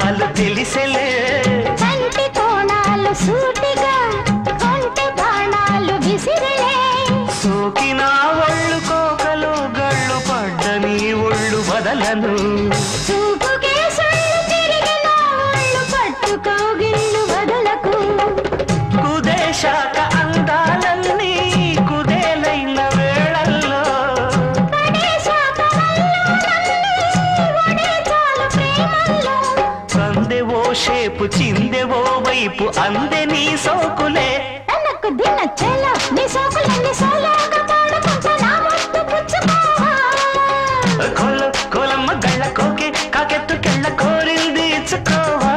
చాలు తెలిసెలే కంటి కోణాలు సూటిగా కొంటె బాణాలు విసిరిలే సోకిన ఒళ్ళు కోకలు గళ్ళు పడ్డ నీ ఒళ్ళు వదలను చూపుకే సొల్లు తిరిగిన ఒళ్ళు పట్టుకోగిళ్ళు వదలకు కుదేశాక అందాలన్నీ కుదేలైన వేళల్లో పడేశాక వల్లోలన్నీ ఒడే చాలు ప్రేమల్లో సందెవో షేపు చిందెవో వైపు అందే నీ సోకులే తనకు దిన చెల నీ సోకులన్నీ సోలోగా పాడుకుంటా నా ముద్దు పుచ్చుకోవా కొల కొలమ్మ గళ్ళ కోకే కాకెత్తుకెళ్ళ కోరింది ఇచ్చుకోవా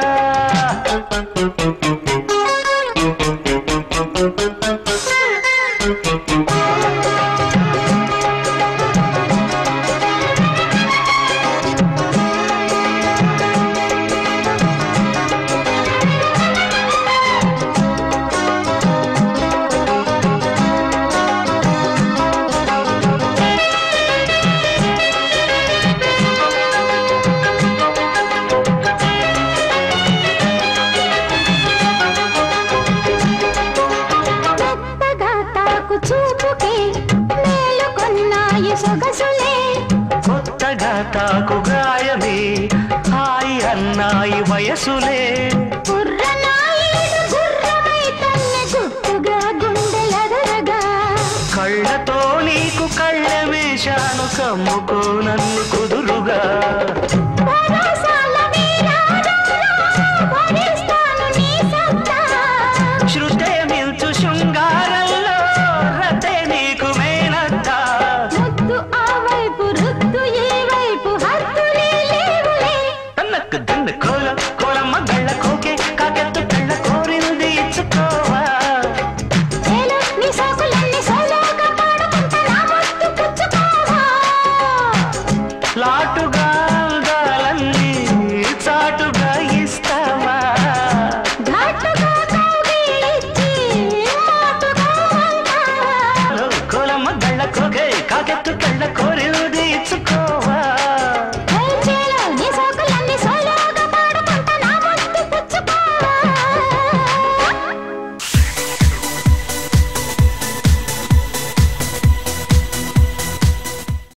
మెత్తగా తాకు చూపుకే మేలుకొన్నాయి సొగసులే కొత్తగా తాకు గాయమే హాయి అన్నాయి వయసులే గుర్రనాయుడు గుర్రమై తన్నే గుట్టుగా గుండెలదరగా కళ్ళతో నీకు కళ్ళ వేశాను కమ్ముకో నన్ను కుదురుగా పరసాల వీరారారా, భరిస్తాను నీ సత్తా. శృతే మిల్చు శృంగారంలో రతే నీకు మేనత్తా ముద్దు ఆ వైపు రుద్దు ఈ వైపు హద్దులే లేవులే తనకు దిన్ను కోల